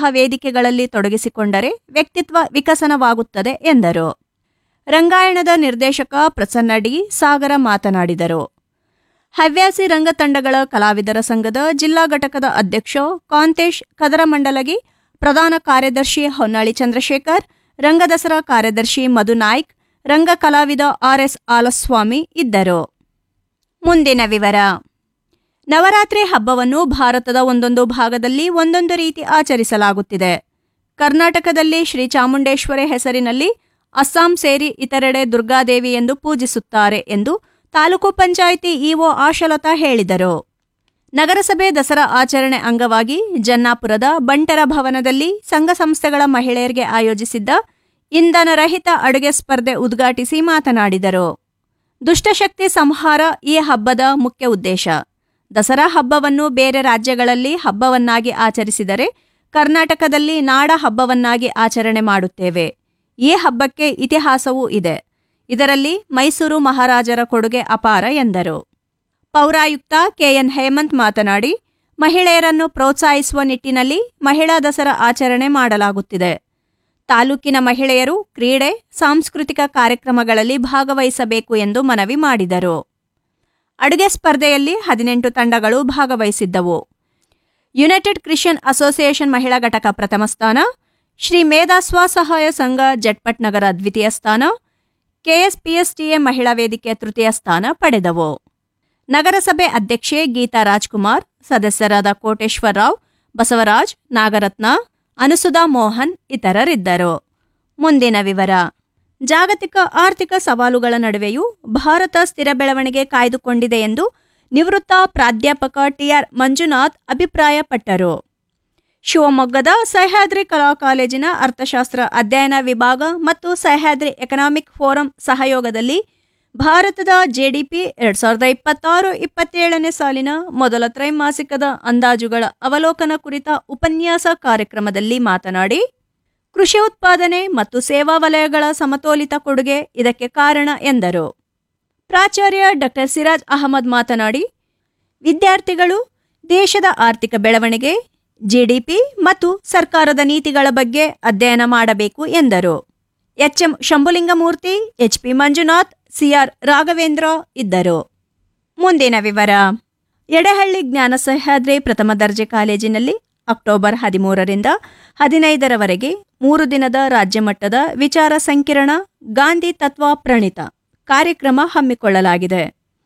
ಇಂತಹ ವೇದಿಕೆಗಳಲ್ಲಿ ತೊಡಗಿಸಿಕೊಂಡರೆ ವ್ಯಕ್ತಿತ್ವ ವಿಕಸನವಾಗುತ್ತದೆ ಎಂದರು ರಂಗಾಯಣದ ನಿರ್ದೇಶಕ ಪ್ರಸನ್ನ ಡಿ ಸಾಗರ ಮಾತನಾಡಿದರು ಹವ್ಯಾಸಿ ರಂಗತಂಡಗಳ ಕಲಾವಿದರ ಸಂಘದ ಜಿಲ್ಲಾ ಘಟಕದ ಅಧ್ಯಕ್ಷ ಕಾಂತೇಶ್ ಕದರಮಂಡಲಗಿ ಪ್ರಧಾನ ಕಾರ್ಯದರ್ಶಿ ಹೊನ್ನಾಳಿ ಚಂದ್ರಶೇಖರ್ ರಂಗದಸರಾ ಕಾರ್ಯದರ್ಶಿ ಮಧು ನಾಯ್ಕ್ ರಂಗ ಕಲಾವಿದ ಆರ್ಎಸ್ ಆಲಸ್ವಾಮಿ ಇದ್ದರು ಮುಂದಿನ ವಿವರ ನವರಾತ್ರಿ ಹಬ್ಬವನ್ನು ಭಾರತದ ಒಂದೊಂದು ಭಾಗದಲ್ಲಿ ಒಂದೊಂದು ರೀತಿ ಆಚರಿಸಲಾಗುತ್ತಿದೆ ಕರ್ನಾಟಕದಲ್ಲಿ ಶ್ರೀ ಚಾಮುಂಡೇಶ್ವರಿ ಹೆಸರಿನಲ್ಲಿ ಅಸ್ಸಾಂ ಸೇರಿ ಇತರೆಡೆ ದುರ್ಗಾದೇವಿ ಎಂದು ಪೂಜಿಸುತ್ತಾರೆ ಎಂದು ತಾಲೂಕು ಪಂಚಾಯಿತಿ ಇಒ ಆಶಲತಾ ಹೇಳಿದರು ನಗರಸಭೆ ದಸರಾ ಆಚರಣೆ ಅಂಗವಾಗಿ ಜನ್ನಾಪುರದ ಬಂಟರ ಭವನದಲ್ಲಿ ಸಂಘ ಸಂಸ್ಥೆಗಳ ಮಹಿಳೆಯರಿಗೆ ಆಯೋಜಿಸಿದ್ದ ಇಂಧನ ರಹಿತ ಅಡುಗೆ ಸ್ಪರ್ಧೆ ಉದ್ಘಾಟಿಸಿ ಮಾತನಾಡಿದರು ದುಷ್ಟಶಕ್ತಿ ಸಂಹಾರ ಈ ಹಬ್ಬದ ಮುಖ್ಯ ಉದ್ದೇಶ ದಸರಾ ಹಬ್ಬವನ್ನು ಬೇರೆ ರಾಜ್ಯಗಳಲ್ಲಿ ಹಬ್ಬವನ್ನಾಗಿ ಆಚರಿಸಿದರೆ ಕರ್ನಾಟಕದಲ್ಲಿ ನಾಡ ಹಬ್ಬವನ್ನಾಗಿ ಆಚರಣೆ ಮಾಡುತ್ತೇವೆ ಈ ಹಬ್ಬಕ್ಕೆ ಇತಿಹಾಸವೂ ಇದೆ ಇದರಲ್ಲಿ ಮೈಸೂರು ಮಹಾರಾಜರ ಕೊಡುಗೆ ಅಪಾರ ಎಂದರು ಪೌರಾಯುಕ್ತ ಕೆಎನ್ ಹೇಮಂತ್ ಮಾತನಾಡಿ ಮಹಿಳೆಯರನ್ನು ಪ್ರೋತ್ಸಾಹಿಸುವ ನಿಟ್ಟಿನಲ್ಲಿ ಮಹಿಳಾ ದಸರಾ ಆಚರಣೆ ಮಾಡಲಾಗುತ್ತಿದೆ ತಾಲೂಕಿನ ಮಹಿಳೆಯರು ಕ್ರೀಡೆ ಸಾಂಸ್ಕೃತಿಕ ಕಾರ್ಯಕ್ರಮಗಳಲ್ಲಿ ಭಾಗವಹಿಸಬೇಕು ಎಂದು ಮನವಿ ಮಾಡಿದರು ಅಡುಗೆ ಸ್ಪರ್ಧೆಯಲ್ಲಿ ಹದಿನೆಂಟು ತಂಡಗಳು ಭಾಗವಹಿಸಿದ್ದವು ಯುನೈಟೆಡ್ ಕ್ರಿಶ್ಚಿಯನ್ ಅಸೋಸಿಯೇಷನ್ ಮಹಿಳಾ ಘಟಕ ಪ್ರಥಮ ಸ್ಥಾನ ಶ್ರೀ ಮೇಧಾ ಸ್ವಸಹಾಯ ಸಂಘ ಜಟ್ಪಟ್ ನಗರ ದ್ವಿತೀಯ ಸ್ಥಾನ ಕೆಎಸ್ಪಿಎಸ್ಟಿಎ ಮಹಿಳಾ ವೇದಿಕೆ ತೃತೀಯ ಸ್ಥಾನ ಪಡೆದವು ನಗರಸಭೆ ಅಧ್ಯಕ್ಷೆ ಗೀತಾ ರಾಜ್ಕುಮಾರ್ ಸದಸ್ಯರಾದ ಕೋಟೇಶ್ವರ ರಾವ್ ಬಸವರಾಜ್ ನಾಗರತ್ನ ಅನುಸುಧಾ ಮೋಹನ್ ಇತರರಿದ್ದರು ಮುಂದಿನ ವಿವರ ಜಾಗತಿಕ ಆರ್ಥಿಕ ಸವಾಲುಗಳ ನಡುವೆಯೂ ಭಾರತ ಸ್ಥಿರ ಬೆಳವಣಿಗೆ ಕಾಯ್ದುಕೊಂಡಿದೆ ಎಂದು ನಿವೃತ್ತ ಪ್ರಾಧ್ಯಾಪಕ ಟಿಆರ್ ಮಂಜುನಾಥ್ ಅಭಿಪ್ರಾಯಪಟ್ಟರು ಶಿವಮೊಗ್ಗದ ಸಹ್ಯಾದ್ರಿ ಕಲಾ ಕಾಲೇಜಿನ ಅರ್ಥಶಾಸ್ತ್ರ ಅಧ್ಯಯನ ವಿಭಾಗ ಮತ್ತು ಸಹ್ಯಾದ್ರಿ ಎಕನಾಮಿಕ್ ಫೋರಂ ಸಹಯೋಗದಲ್ಲಿ ಭಾರತದ ಜೆಡಿಪಿ ಎರಡ್ ಸಾವಿರದ ಇಪ್ಪತ್ತಾರು ಇಪ್ಪತ್ತೇಳನೇ ಸಾಲಿನ ಮೊದಲ ತ್ರೈಮಾಸಿಕದ ಅಂದಾಜುಗಳ ಅವಲೋಕನ ಕುರಿತ ಉಪನ್ಯಾಸ ಕಾರ್ಯಕ್ರಮದಲ್ಲಿ ಮಾತನಾಡಿ ಕೃಷಿ ಉತ್ಪಾದನೆ ಮತ್ತು ಸೇವಾ ವಲಯಗಳ ಸಮತೋಲಿತ ಕೊಡುಗೆ ಇದಕ್ಕೆ ಕಾರಣ ಎಂದರು ಪ್ರಾಚಾರ್ಯ ಡಾಕ್ಟರ್ ಸಿರಾಜ್ ಅಹಮದ್ ಮಾತನಾಡಿ ವಿದ್ಯಾರ್ಥಿಗಳು ದೇಶದ ಆರ್ಥಿಕ ಬೆಳವಣಿಗೆ ಜಿಡಿಪಿ ಮತ್ತು ಸರ್ಕಾರದ ನೀತಿಗಳ ಬಗ್ಗೆ ಅಧ್ಯಯನ ಮಾಡಬೇಕು ಎಂದರು HM Shambhulingamurthy HP Manjunath CR Raghavendra ಇದ್ದರು ಮುಂದಿನ ವಿವರ ಎಡೆಹಳ್ಳಿ ಜ್ಞಾನ ಸಹ್ಯಾದ್ರಿ ಪ್ರಥಮ ದರ್ಜೆ ಕಾಲೇಜಿನಲ್ಲಿ ಅಕ್ಟೋಬರ್ ಹದಿಮೂರರಿಂದ ಹದಿನೈದರವರೆಗೆ ಮೂರು ದಿನದ ರಾಜ್ಯ ಮಟ್ಟದ ವಿಚಾರ ಸಂಕಿರಣ ಗಾಂಧಿ ತತ್ವ ಪ್ರಣೀತ ಕಾರ್ಯಕ್ರಮ ಹಮ್ಮಿಕೊಳ್ಳಲಾಗಿದೆ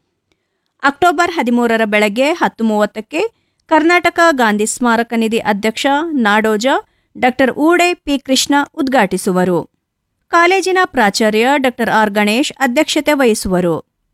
ಅಕ್ಟೋಬರ್ ಹದಿಮೂರರ ಬೆಳಗ್ಗೆ ಹತ್ತು ಮೂವತ್ತಕ್ಕೆ ಕರ್ನಾಟಕ ಗಾಂಧಿ ಸ್ಮಾರಕ ನಿಧಿ ಅಧ್ಯಕ್ಷ ನಾಡೋಜ ಡಾಕ್ಟರ್ ಊಡೆ ಪಿ ಕೃಷ್ಣ ಉದ್ಘಾಟಿಸುವರು ಕಾಲೇಜಿನ ಪ್ರಾಚಾರ್ಯ ಡಾಕ್ಟರ್ ಆರ್ ಗಣೇಶ್ ಅಧ್ಯಕ್ಷತೆ ವಹಿಸುವರು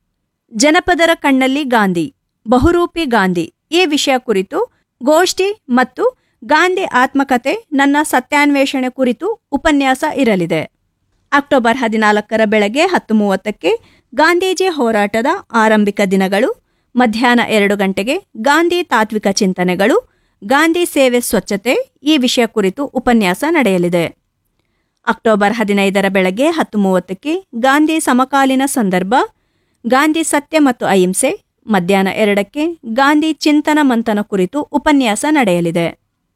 ಜನಪದರ ಕಣ್ಣಲ್ಲಿ ಗಾಂಧಿ ಬಹುರೂಪಿ ಗಾಂಧಿ ಈ ವಿಷಯ ಕುರಿತು ಗೋಷ್ಠಿ ಮತ್ತು ಗಾಂಧಿ ಆತ್ಮಕತೆ ನನ್ನ ಸತ್ಯಾನ್ವೇಷಣೆ ಕುರಿತು ಉಪನ್ಯಾಸ ಇರಲಿದೆ ಅಕ್ಟೋಬರ್ ಹದಿನಾಲ್ಕರ ಬೆಳಗ್ಗೆ ಹತ್ತು ಮೂವತ್ತಕ್ಕೆ ಗಾಂಧೀಜಿ ಹೋರಾಟದ ಆರಂಭಿಕ ದಿನಗಳು ಮಧ್ಯಾಹ್ನ ಎರಡು ಗಂಟೆಗೆ ಗಾಂಧಿ ತಾತ್ವಿಕ ಚಿಂತನೆಗಳು ಗಾಂಧಿ ಸೇವೆ ಸ್ವಚ್ಛತೆ ಈ ವಿಷಯ ಕುರಿತು ಉಪನ್ಯಾಸ ನಡೆಯಲಿದೆ ಅಕ್ಟೋಬರ್ ಹದಿನೈದರ ಬೆಳಗ್ಗೆ ಹತ್ತು ಮೂವತ್ತಕ್ಕೆ ಗಾಂಧಿ ಸಮಕಾಲೀನ ಸಂದರ್ಭ ಗಾಂಧಿ ಸತ್ಯ ಮತ್ತು ಅಹಿಂಸೆ ಮಧ್ಯಾಹ್ನ ಎರಡಕ್ಕೆ ಗಾಂಧಿ ಚಿಂತನ ಮಂಥನ ಕುರಿತು ಉಪನ್ಯಾಸ ನಡೆಯಲಿದೆ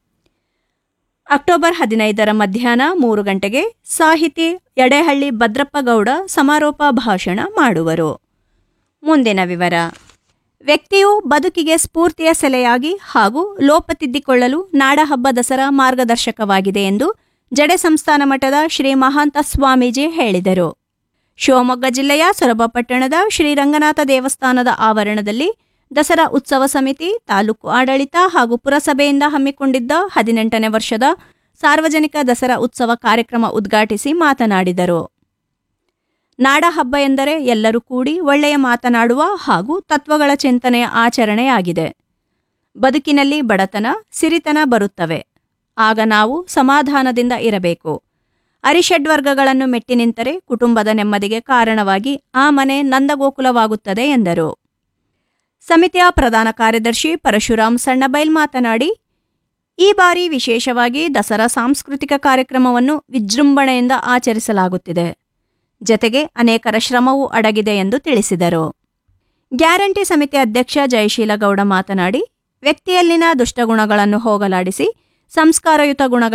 ಅಕ್ಟೋಬರ್ ಹದಿನೈದರ ಮಧ್ಯಾಹ್ನ ಮೂರು ಗಂಟೆಗೆ ಸಾಹಿತಿ ಎಡೆಹಳ್ಳಿ ಭದ್ರಪ್ಪಗೌಡ ಸಮಾರೋಪ ಭಾಷಣ ಮಾಡುವರು ಮುಂದಿನ ವಿವರ ವ್ಯಕ್ತಿಯು ಬದುಕಿಗೆ ಸ್ಫೂರ್ತಿಯ ಸೆಲೆಯಾಗಿ ಹಾಗೂ ಲೋಪ ತಿದ್ದಿಕೊಳ್ಳಲು ನಾಡಹಬ್ಬ ದಸರಾ ಮಾರ್ಗದರ್ಶಕವಾಗಿದೆ ಎಂದು ಜಡೆ ಸಂಸ್ಥಾನ ಮಠದ ಶ್ರೀ ಮಹಾಂತ ಸ್ವಾಮೀಜಿ ಹೇಳಿದರು ಶಿವಮೊಗ್ಗ ಜಿಲ್ಲೆಯ ಸೊರಬ ಪಟ್ಟಣದ ಶ್ರೀರಂಗನಾಥ ದೇವಸ್ಥಾನದ ಆವರಣದಲ್ಲಿ ದಸರಾ ಉತ್ಸವ ಸಮಿತಿ ತಾಲೂಕು ಆಡಳಿತ ಹಾಗೂ ಪುರಸಭೆಯಿಂದ ಹಮ್ಮಿಕೊಂಡಿದ್ದ ಹದಿನೆಂಟನೇ ವರ್ಷದ ಸಾರ್ವಜನಿಕ ದಸರಾ ಉತ್ಸವ ಕಾರ್ಯಕ್ರಮ ಉದ್ಘಾಟಿಸಿ ಮಾತನಾಡಿದರು ನಾಡಹಬ್ಬ ಎಂದರೆ ಎಲ್ಲರೂ ಕೂಡಿ ಒಳ್ಳೆಯ ಮಾತನಾಡುವ ಹಾಗೂ ತತ್ವಗಳ ಚಿಂತನೆಯ ಆಚರಣೆಯಾಗಿದೆ ಬದುಕಿನಲ್ಲಿ ಬಡತನ ಸಿರಿತನ ಬರುತ್ತವೆ ಆಗ ನಾವು ಸಮಾಧಾನದಿಂದ ಇರಬೇಕು ಅರಿಷಡ್ವರ್ಗಗಳನ್ನು ಮೆಟ್ಟಿ ನಿಂತರೆ ಕುಟುಂಬದ ನೆಮ್ಮದಿಗೆ ಕಾರಣವಾಗಿ ಆ ಮನೆ ನಂದಗೋಕುಲವಾಗುತ್ತದೆ ಎಂದರು ಸಮಿತಿಯ ಪ್ರಧಾನ ಕಾರ್ಯದರ್ಶಿ ಪರಶುರಾಮ್ ಸಣ್ಣಬೈಲ್ ಮಾತನಾಡಿ ಈ ಬಾರಿ ವಿಶೇಷವಾಗಿ ದಸರಾ ಸಾಂಸ್ಕೃತಿಕ ಕಾರ್ಯಕ್ರಮವನ್ನು ವಿಜೃಂಭಣೆಯಿಂದ ಆಚರಿಸಲಾಗುತ್ತಿದೆ ಜತೆಗೆ ಅನೇಕರ ಶ್ರಮವೂ ಅಡಗಿದೆ ಎಂದು ತಿಳಿಸಿದರು ಗ್ಯಾರಂಟಿ ಸಮಿತಿ ಅಧ್ಯಕ್ಷ ಜಯಶೀಲ ಗೌಡ ಮಾತನಾಡಿ ವ್ಯಕ್ತಿಯಲ್ಲಿನ ದುಷ್ಟಗುಣಗಳನ್ನು ಹೋಗಲಾಡಿಸಿ ಸಂಸ್ಕಾರಯುತ ಗುಣಗಳ